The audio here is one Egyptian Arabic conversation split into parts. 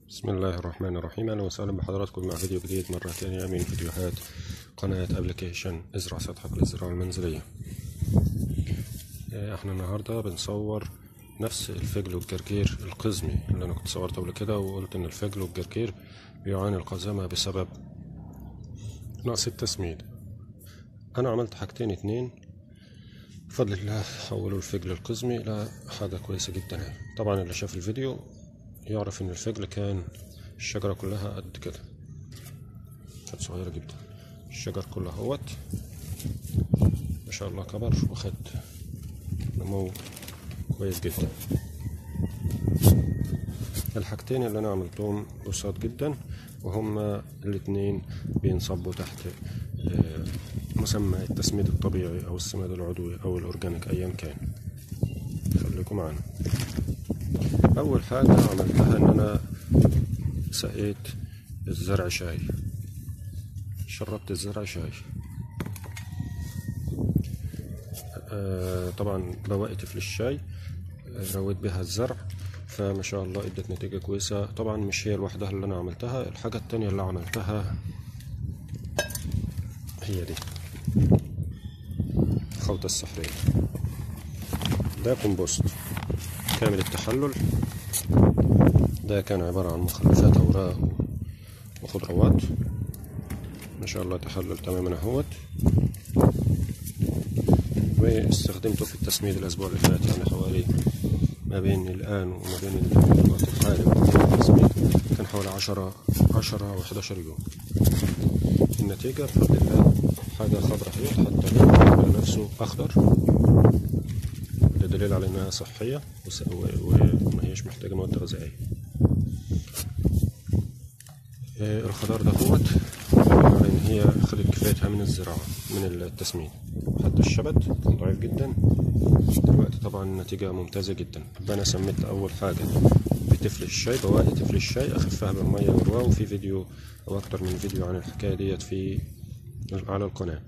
بسم الله الرحمن الرحيم اهلا وسهلا بحضراتكم مع فيديو جديد مرة ثانية من فيديوهات قناة ابلكيشن ازرع سطحك للزراعة المنزلية آه، احنا النهاردة بنصور نفس الفجل والجرجير القزمي اللي انا كنت صورته قبل كده وقلت ان الفجل والجرجير بيعاني القزامة بسبب نقص التسميد انا عملت حاجتين اتنين بفضل الله حولوا الفجل القزمي الى حاجة كويسة جدا طبعا اللي شاف الفيديو يعرف ان الفجل كان الشجرة كلها قد كده كانت صغيرة جدا الشجر كله اهوت ما شاء الله كبر وخد نمو كويس جدا الحاجتين اللي انا عملتهم بساط جدا وهما الاتنين بينصبوا تحت آه، مسمى التسميد الطبيعي او السماد العضوي او الاورجانيك ايا كان خليكم معانا اول حاجه عملتها ان انا سقيت الزرع شاي شربت الزرع شاي آه طبعا بوقت في الشاي آه، رويت بها الزرع فما شاء الله ادت نتيجة كويسة طبعا مش هي لوحدها اللي انا عملتها الحاجة التانية اللي عملتها هي دي الخلطة السحرية ده كومبوست كامل التحلل ده كان عبارة عن مخلفات أوراق وخضروات ما شاء الله تحلل تماما اهوت واستخدمته في التسميد الأسبوع اللي فات يعني حوالي ما بين الآن وما بين الوقت الحالي وقت التسميد كان حوالي عشرة عشرة أو حداشر يوم النتيجة بفضل الله حاجة خضرا هي حتى اللون نفسه أخضر ده دليل على إنها صحية وس- و- وما هيش محتاجة مواد غذائية آه، الخضار ده هوت على إن هي خدت كفايتها من الزراعة من التسميد حتى الشبت كان ضعيف جدا دلوقتي طبعا النتيجة ممتازة جدا أنا سميت أول حاجة بتفل الشاي بواقي تفل الشاي أخفها بالمية والرواء وفي فيديو أو أكتر من فيديو عن الحكاية ديت في على القناة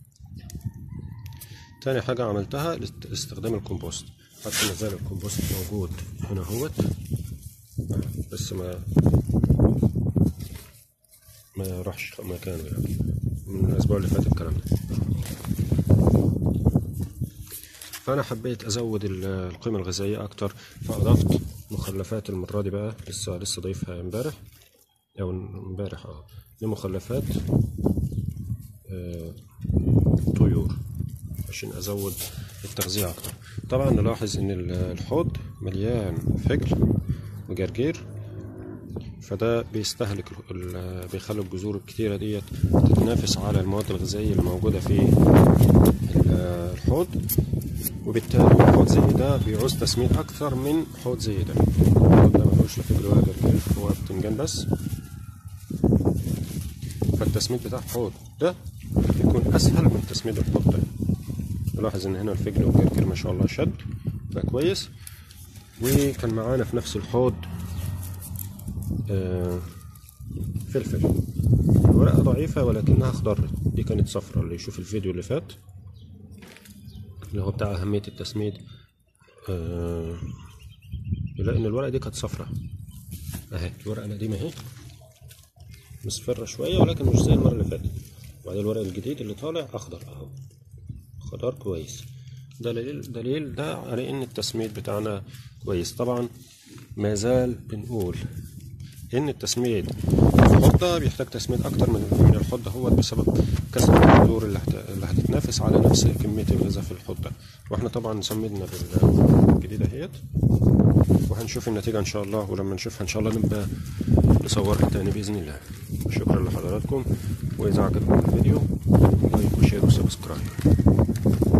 تاني حاجة عملتها است- استخدام الكومبوست حتى ما زال الكومبوست موجود هنا هوت بس ما ما راحش مكانه يعني من الأسبوع اللي فات الكلام ده فأنا حبيت أزود ال- القيمة الغذائية أكتر فأضفت مخلفات المرة دي بقى لسه لسه ضيفها امبارح أو امبارح اه دي مخلفات آه، طيور عشان ازود التغذية اكتر طبعا نلاحظ ان ال- الحوض مليان فجل وجرجير فده بيستهلك ال- ال- بيخلي الجذور الكتيرة ديت تتنافس على المواد الغذائية اللي موجودة في ال- الحوض وبالتالي حوض زي ده بيعوز تسميد اكثر من حوض زي ده الحوض ده مفيهوش لا فجل ولا جرجير هو بتنجان بس فالتسميد بتاع الحوض ده بيكون اسهل من تسميد الحوض ده نلاحظ ان هنا الفجل والجرجير ما شاء الله شد بقى كويس وكان معانا في نفس الحوض آه، فلفل الورقة ضعيفة ولكنها اخضرت دي كانت صفرة اللي يشوف الفيديو اللي فات اللي هو بتاع أهمية التسميد آه، يلاقي ان الورقة دي كانت صفرة اهي الورقة القديمة اهي مصفرة شوية ولكن مش زي المرة اللي فاتت وبعدين الورق الجديد اللي طالع أخضر أهو خضار كويس دليل دليل ده على إن التسميد بتاعنا كويس طبعا ما زال بنقول إن التسميد في الحوض ده بيحتاج تسميد أكتر من من الحوض ده هو بسبب كثرة الجذور اللي, هت... اللي هتتنافس على نفس كمية الغذاء في الحوض ده وإحنا طبعا سمدنا بالجديدة اهيت وهنشوف النتيجة إن شاء الله ولما نشوفها إن شاء الله نبقى نصورها تاني بإذن الله شكرا لحضراتكم وإذا عجبكم الفيديو لايك وشير وسبسكرايب